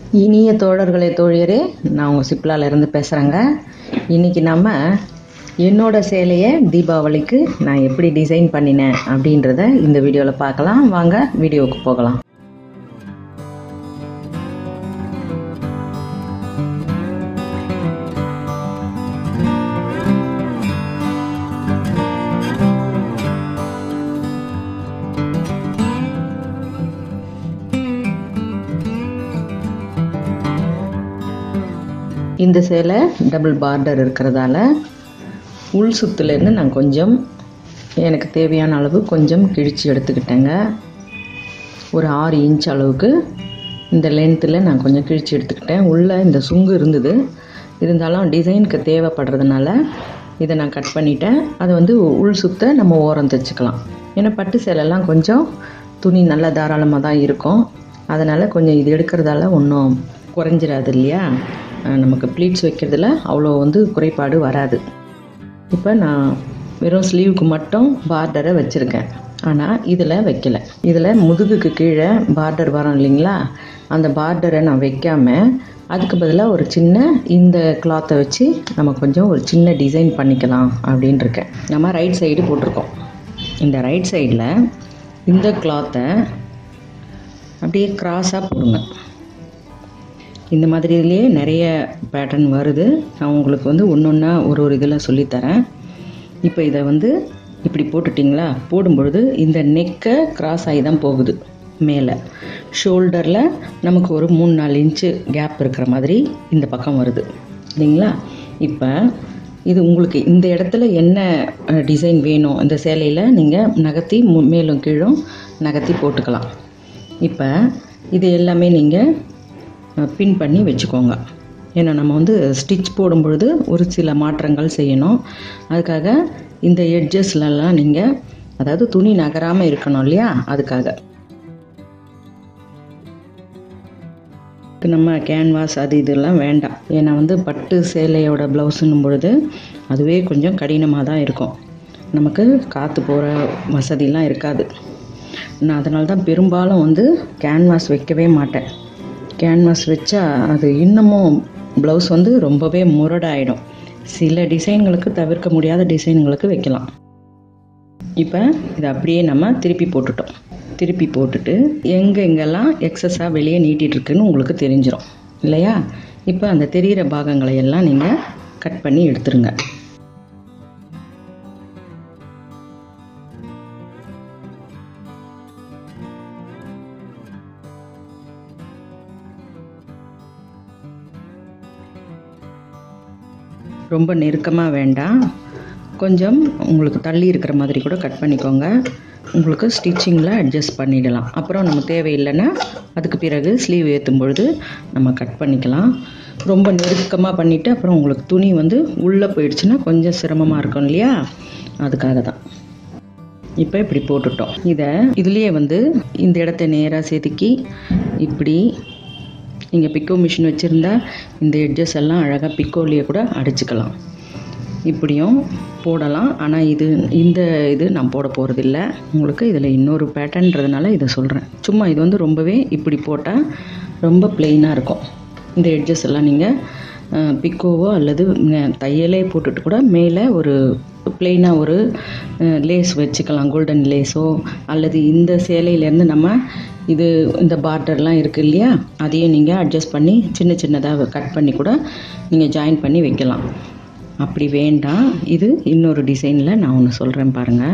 இனிய தோழர்களே தோழியரே நான் உங்கள் சிப்லால இருந்து பேசுகிறேங்க இன்றைக்கி நம்ம என்னோட சேலையை தீபாவளிக்கு நான் எப்படி டிசைன் பண்ணினேன் அப்படின்றத இந்த வீடியோவில் பார்க்கலாம் வாங்க வீடியோவுக்கு போகலாம் இந்த சேலை டபுள் பார்டர் இருக்கிறதால உள் சுத்துலேருந்து நான் கொஞ்சம் எனக்கு தேவையான அளவு கொஞ்சம் கிழிச்சு எடுத்துக்கிட்டேங்க ஒரு ஆறு இன்ச் அளவுக்கு இந்த லென்த்தில் நான் கொஞ்சம் கிழிச்சு எடுத்துக்கிட்டேன் உள்ளே இந்த சுங்கு இருந்தது இருந்தாலும் டிசைனுக்கு தேவைப்படுறதுனால இதை நான் கட் பண்ணிட்டேன் அதை வந்து உள் சுத்த நம்ம ஓரம் தைச்சிக்கலாம் ஏன்னா பட்டு சேலைலாம் கொஞ்சம் துணி நல்லா தாராளமாக தான் இருக்கும் அதனால் கொஞ்சம் இது எடுக்கிறதால ஒன்றும் குறைஞ்சிராது இல்லையா நமக்கு ப்ளீட்ஸ் வைக்கிறதுல அவ்வளோ வந்து குறைபாடு வராது இப்போ நான் வெறும் ஸ்லீவுக்கு மட்டும் பார்டரை வச்சுருக்கேன் ஆனால் இதில் வைக்கல இதில் முதுகுக்கு கீழே பார்டர் வரும் இல்லைங்களா அந்த பார்டரை நான் வைக்காமல் அதுக்கு பதிலாக ஒரு சின்ன இந்த கிளாத்தை வச்சு நம்ம கொஞ்சம் ஒரு சின்ன டிசைன் பண்ணிக்கலாம் அப்படின்னு இருக்கேன் நம்ம ரைட் சைடு போட்டிருக்கோம் இந்த ரைட் சைடில் இந்த கிளாத்தை அப்படியே க்ராஸாக போடுங்க இந்த மாதிரி இதுலேயே நிறைய பேட்டர்ன் வருது நான் உங்களுக்கு வந்து ஒன்று ஒன்றா ஒரு ஒரு இதில் சொல்லித்தரேன் இப்போ இதை வந்து இப்படி போட்டுட்டிங்களா போடும்பொழுது இந்த நெக்கை கிராஸ் ஆகி தான் போகுது மேலே ஷோல்டரில் நமக்கு ஒரு மூணு நாலு இன்ச்சு கேப் இருக்கிற மாதிரி இந்த பக்கம் வருது இல்லைங்களா இப்போ இது உங்களுக்கு இந்த இடத்துல என்ன டிசைன் வேணும் இந்த சேலையில் நீங்கள் நகர்த்தி மேலும் கீழும் நகர்த்தி போட்டுக்கலாம் இப்போ இது எல்லாமே நீங்கள் பின் பண்ணி வச்சுக்கோங்க ஏன்னா நம்ம வந்து ஸ்டிச் போடும் பொழுது ஒரு சில மாற்றங்கள் செய்யணும் அதுக்காக இந்த எட்ஜஸ்லலாம் நீங்கள் அதாவது துணி நகராமல் இருக்கணும் இல்லையா அதுக்காக நம்ம கேன்வாஸ் அது இதெல்லாம் வேண்டாம் ஏன்னா வந்து பட்டு சேலையோட ப்ளவுஸுன்னும் பொழுது அதுவே கொஞ்சம் கடினமாக தான் இருக்கும் நமக்கு காற்று போகிற வசதிலாம் இருக்காது நான் அதனால தான் பெரும்பாலும் வந்து கேன்வாஸ் வைக்கவே மாட்டேன் கேன்வாஸ் வச்சா அது இன்னமும் ப்ளவுஸ் வந்து ரொம்பவே முரடாயிடும் சில டிசைன்களுக்கு தவிர்க்க முடியாத டிசைன்களுக்கு வைக்கலாம் இப்போ இதை அப்படியே நம்ம திருப்பி போட்டுட்டோம் திருப்பி போட்டுட்டு எங்கே எங்கெல்லாம் எக்ஸஸாக வெளியே நீட்டிகிட்ருக்குன்னு உங்களுக்கு தெரிஞ்சிடும் இல்லையா இப்போ அந்த தெரிகிற பாகங்களை எல்லாம் நீங்கள் கட் பண்ணி எடுத்துருங்க ரொம்ப நெருக்கமாக வேண்டாம் கொஞ்சம் உங்களுக்கு தள்ளி இருக்கிற மாதிரி கூட கட் பண்ணிக்கோங்க உங்களுக்கு ஸ்டிச்சிங்கில் அட்ஜஸ்ட் பண்ணிடலாம் அப்புறம் நம்ம தேவையில்லைன்னா அதுக்கு பிறகு ஸ்லீவ் ஏற்றும் பொழுது நம்ம கட் பண்ணிக்கலாம் ரொம்ப நெருக்கமாக பண்ணிவிட்டு அப்புறம் உங்களுக்கு துணி வந்து உள்ளே போயிடுச்சுன்னா கொஞ்சம் சிரமமாக இருக்கும் இல்லையா அதுக்காக தான் இப்போ இப்படி போட்டுட்டோம் இதை இதுலேயே வந்து இந்த இடத்த நேராக செதுக்கி இப்படி நீங்கள் பிக்கோ மிஷின் வச்சுருந்தா இந்த எட்ஜஸ் எல்லாம் அழகாக பிக்கோலேயே கூட அடிச்சுக்கலாம் இப்படியும் போடலாம் ஆனால் இது இந்த இது நான் போட போகிறதில்ல உங்களுக்கு இதில் இன்னொரு பேட்டர்ன்றதுனால இதை சொல்கிறேன் சும்மா இது வந்து ரொம்பவே இப்படி போட்டால் ரொம்ப பிளெயினாக இருக்கும் இந்த எட்ஜஸ் எல்லாம் நீங்கள் பிக்கோவோ அல்லது தையலே போட்டுட்டு கூட மேலே ஒரு பிளெயினாக ஒரு லேஸ் வச்சுக்கலாம் கோல்டன் லேஸோ அல்லது இந்த சேலையிலேருந்து நம்ம இது இந்த பார்டர்லாம் இருக்குது இல்லையா அதையும் நீங்கள் அட்ஜஸ்ட் பண்ணி சின்ன சின்னதாக கட் பண்ணி கூட நீங்கள் ஜாயின் பண்ணி வைக்கலாம் அப்படி வேண்டாம் இது இன்னொரு டிசைனில் நான் ஒன்று சொல்கிறேன் பாருங்கள்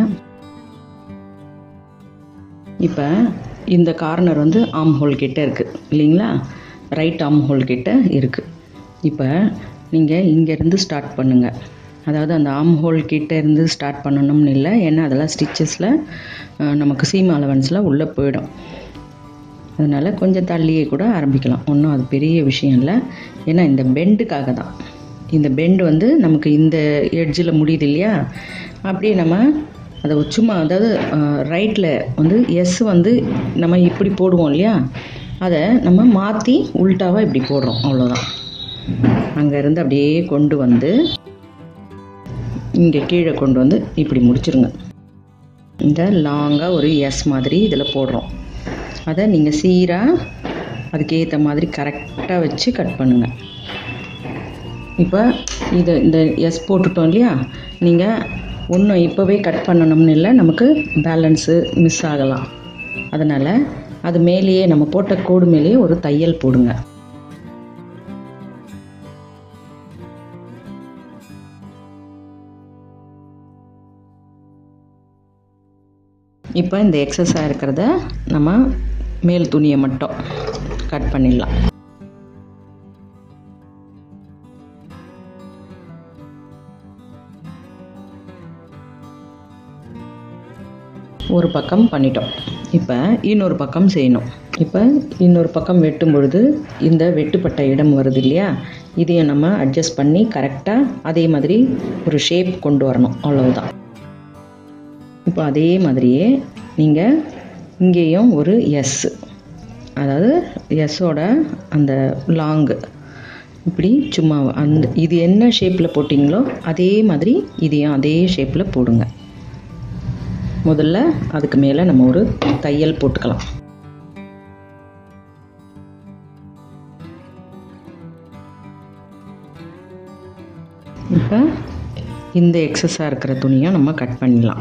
இப்போ இந்த கார்னர் வந்து ஆம் ஹோல் கிட்ட இருக்குது இல்லைங்களா ரைட் ஆம் ஹோல் கிட்ட இருக்குது இப்போ நீங்கள் இங்கேருந்து ஸ்டார்ட் பண்ணுங்கள் அதாவது அந்த ஆம் ஹோல் கிட்ட இருந்து ஸ்டார்ட் பண்ணணும்னு இல்லை ஏன்னா அதெல்லாம் ஸ்டிச்சஸில் நமக்கு சீம் அலவன்ஸில் உள்ளே போயிடும் அதனால் கொஞ்சம் தள்ளியே கூட ஆரம்பிக்கலாம் ஒன்றும் அது பெரிய விஷயம் இல்லை ஏன்னா இந்த பெண்டுக்காக தான் இந்த பெண்டு வந்து நமக்கு இந்த எட்ஜில் முடியுது இல்லையா அப்படியே நம்ம அதை சும்மா அதாவது ரைட்டில் வந்து எஸ் வந்து நம்ம இப்படி போடுவோம் இல்லையா அதை நம்ம மாற்றி உல்ட்டாவாக இப்படி போடுறோம் அவ்வளோதான் அங்கேருந்து அப்படியே கொண்டு வந்து இங்கே கீழே கொண்டு வந்து இப்படி முடிச்சிருங்க இந்த லாங்காக ஒரு எஸ் மாதிரி இதில் போடுறோம் அதை நீங்கள் சீராக அதுக்கேற்ற மாதிரி கரெக்டாக வச்சு கட் பண்ணுங்கள் இப்போ இது இந்த எஸ் போட்டுட்டோம் இல்லையா நீங்கள் ஒன்றும் இப்போவே கட் பண்ணணும்னு இல்லை நமக்கு பேலன்ஸு மிஸ் ஆகலாம் அதனால் அது மேலேயே நம்ம போட்ட கோடு மேலேயே ஒரு தையல் போடுங்க இப்போ இந்த எக்ஸஸாக இருக்கிறத நம்ம மேல் துணியை மட்டும் கட் பண்ணிடலாம் ஒரு பக்கம் பண்ணிட்டோம் இப்போ இன்னொரு பக்கம் செய்யணும் இப்போ இன்னொரு பக்கம் வெட்டும் பொழுது இந்த வெட்டுப்பட்ட இடம் வருது இல்லையா இதையும் நம்ம அட்ஜஸ்ட் பண்ணி கரெக்டாக அதே மாதிரி ஒரு ஷேப் கொண்டு வரணும் அவ்வளவுதான் இப்போ அதே மாதிரியே நீங்கள் இங்கேயும் ஒரு எஸ் அதாவது எஸ்ஸோட அந்த லாங்கு இப்படி சும்மா அந்த இது என்ன ஷேப்பில் போட்டிங்களோ அதே மாதிரி இதையும் அதே ஷேப்பில் போடுங்க முதல்ல அதுக்கு மேலே நம்ம ஒரு தையல் போட்டுக்கலாம் இப்போ இந்த எக்ஸஸாக இருக்கிற துணியை நம்ம கட் பண்ணிடலாம்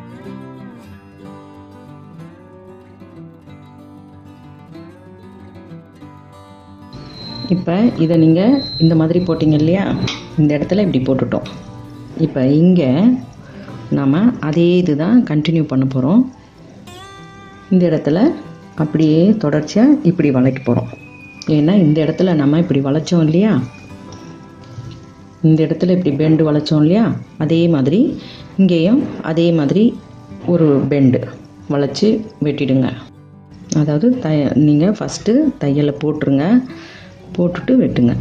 இப்போ இதை நீங்கள் இந்த மாதிரி போட்டிங்க இல்லையா இந்த இடத்துல இப்படி போட்டுட்டோம் இப்போ இங்கே நாம் அதே இது தான் கண்டினியூ பண்ண போகிறோம் இந்த இடத்துல அப்படியே தொடர்ச்சியாக இப்படி வளைக்க போகிறோம் ஏன்னா இந்த இடத்துல நம்ம இப்படி வளைச்சோம் இல்லையா இந்த இடத்துல இப்படி பெண்டு வளைச்சோம் இல்லையா அதே மாதிரி இங்கேயும் அதே மாதிரி ஒரு பெண்டு வளைச்சி வெட்டிடுங்க அதாவது த நீங்கள் ஃபஸ்ட்டு தையலை போட்டுருங்க போட்டுட்டு வெட்டுங்க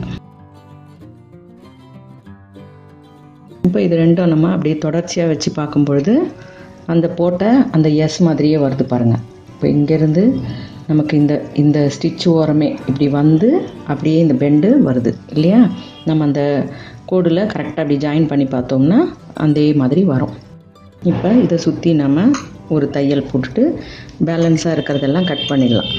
இப்போ இது ரெண்டும் நம்ம அப்படியே தொடர்ச்சியாக வச்சு பார்க்கும் பொழுது அந்த போட்ட அந்த எஸ் மாதிரியே வருது பாருங்கள் இப்போ இங்கேருந்து நமக்கு இந்த இந்த ஸ்டிச் ஓரமே இப்படி வந்து அப்படியே இந்த பெண்டு வருது இல்லையா நம்ம அந்த கோடில் கரெக்டாக அப்படி ஜாயின் பண்ணி பார்த்தோம்னா அதே மாதிரி வரும் இப்போ இதை சுற்றி நம்ம ஒரு தையல் போட்டுட்டு பேலன்ஸாக இருக்கிறதெல்லாம் கட் பண்ணிடலாம்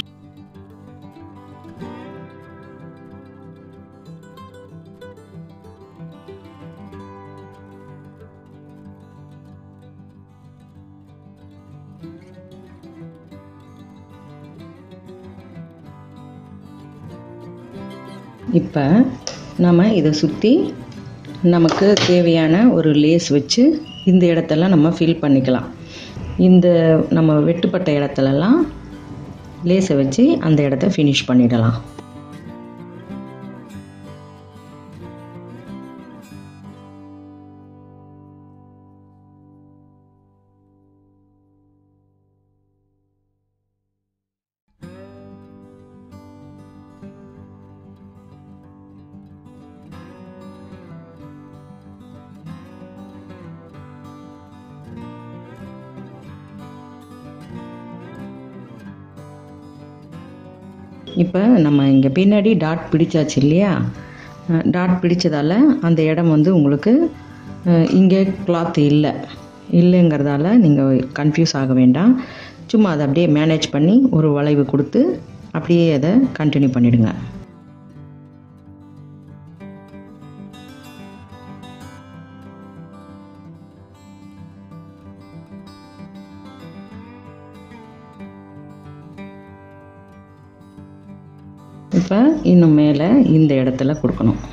இப்போ நம்ம இதை சுற்றி நமக்கு தேவையான ஒரு லேஸ் வச்சு இந்த இடத்தெல்லாம் நம்ம ஃபில் பண்ணிக்கலாம் இந்த நம்ம வெட்டுப்பட்ட இடத்துலலாம் லேஸை வச்சு அந்த இடத்த ஃபினிஷ் பண்ணிடலாம் இப்போ நம்ம இங்கே பின்னாடி டாட் பிடிச்சாச்சு இல்லையா டாட் பிடிச்சதால அந்த இடம் வந்து உங்களுக்கு இங்கே கிளாத் இல்லை இல்லைங்கிறதால நீங்கள் கன்ஃபியூஸ் ஆக வேண்டாம் சும்மா அதை அப்படியே மேனேஜ் பண்ணி ஒரு வளைவு கொடுத்து அப்படியே அதை கண்டினியூ பண்ணிவிடுங்க இப்போ இன்னும் மேலே இந்த இடத்துல கொடுக்கணும்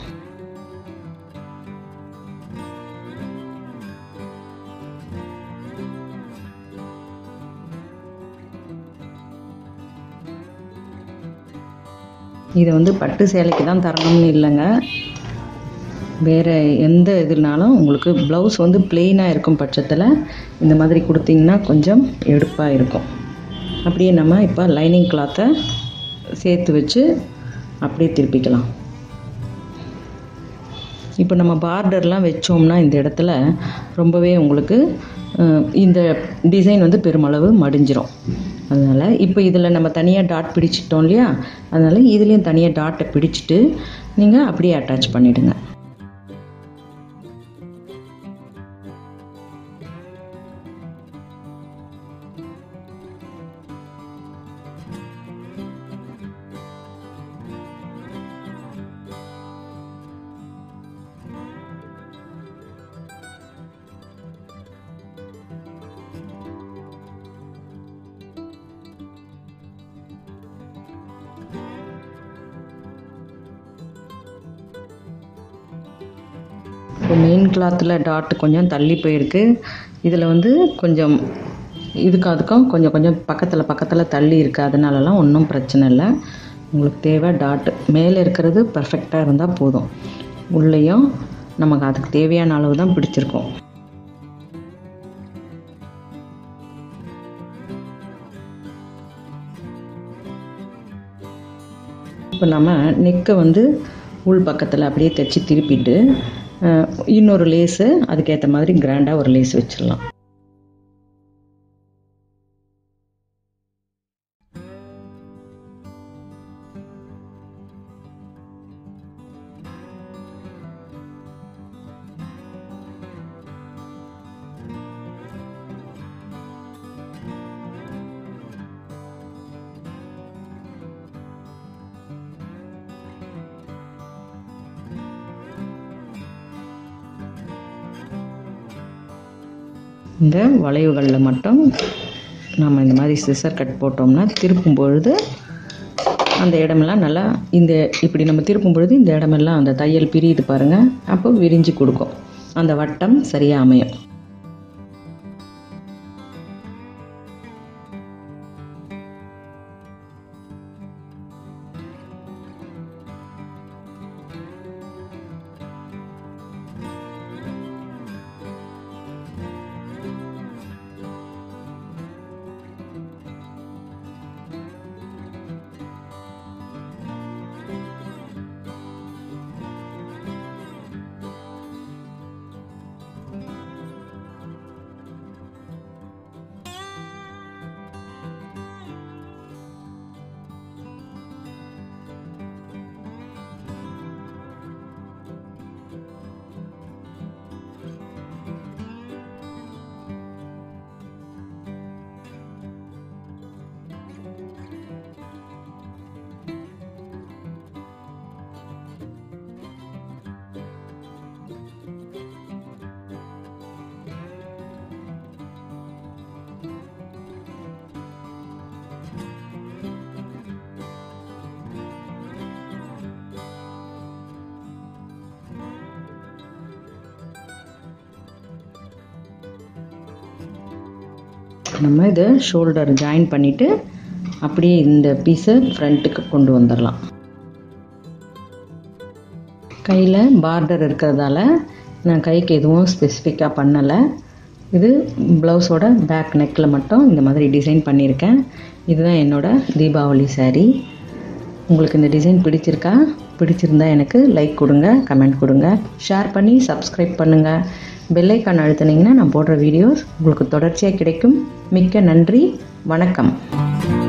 இதை வந்து பட்டு சேலைக்கு தான் தரணும்னு இல்லைங்க வேறு எந்த இதுனாலும் உங்களுக்கு ப்ளவுஸ் வந்து பிளெயினாக இருக்கும் பட்சத்தில் இந்த மாதிரி கொடுத்தீங்கன்னா கொஞ்சம் எடுப்பாக இருக்கும் அப்படியே நம்ம இப்போ லைனிங் கிளாத்தை சேர்த்து வச்சு அப்படியே திருப்பிக்கலாம் இப்போ நம்ம பார்டர்லாம் வச்சோம்னா இந்த இடத்துல ரொம்பவே உங்களுக்கு இந்த டிசைன் வந்து பெருமளவு மடிஞ்சிரும் அதனால் இப்போ இதில் நம்ம தனியாக டாட் பிடிச்சிட்டோம் இல்லையா அதனால் இதுலேயும் தனியாக டாட்டை பிடிச்சிட்டு நீங்கள் அப்படியே அட்டாச் பண்ணிவிடுங்க லைன் கிளாத்தில் டாட் கொஞ்சம் தள்ளி போயிருக்கு இதில் வந்து கொஞ்சம் இதுக்கும் அதுக்கும் கொஞ்சம் கொஞ்சம் பக்கத்தில் பக்கத்தில் தள்ளி இருக்குது அதனாலலாம் ஒன்றும் பிரச்சனை இல்லை உங்களுக்கு தேவை டாட் மேலே இருக்கிறது பர்ஃபெக்டாக இருந்தால் போதும் உள்ளேயும் நமக்கு அதுக்கு தேவையான அளவு தான் பிடிச்சிருக்கும் இப்போ நம்ம நெக்கை வந்து உள் பக்கத்தில் அப்படியே தைச்சி திருப்பிட்டு அஹ், இன்னொரு லேஸு அதுக்கேற்ற மாதிரி கிராண்டாக ஒரு லேஸ் வச்சிடலாம் இந்த வளைவுகளில் மட்டும் நம்ம இந்த மாதிரி சிசர் கட் போட்டோம்னா திருப்பும் பொழுது அந்த இடமெல்லாம் நல்லா இந்த இப்படி நம்ம திருப்பும் பொழுது இந்த இடமெல்லாம் அந்த தையல் பிரியுது பாருங்கள் அப்போ விரிஞ்சு கொடுக்கும் அந்த வட்டம் சரியாக அமையும் நம்ம இதை ஷோல்டர் ஜாயின் பண்ணிவிட்டு அப்படியே இந்த பீஸை ஃப்ரண்ட்டுக்கு கொண்டு வந்துடலாம் கையில் பார்டர் இருக்கிறதால நான் கைக்கு எதுவும் ஸ்பெசிஃபிக்காக பண்ணலை இது ப்ளவுஸோட பேக் நெக்கில் மட்டும் இந்த மாதிரி டிசைன் பண்ணியிருக்கேன் இதுதான் என்னோட தீபாவளி saree உங்களுக்கு இந்த டிசைன் பிடிச்சிருக்கா பிடிச்சிருந்தா எனக்கு லைக் கொடுங்க கமெண்ட் கொடுங்க ஷேர் பண்ணி சப்ஸ்கிரைப் பண்ணுங்கள் பெல்லைக்கான் அழுத்துனீங்கன்னா நான் போடுற வீடியோஸ் உங்களுக்கு தொடர்ச்சியாக கிடைக்கும் மிக்க நன்றி வணக்கம்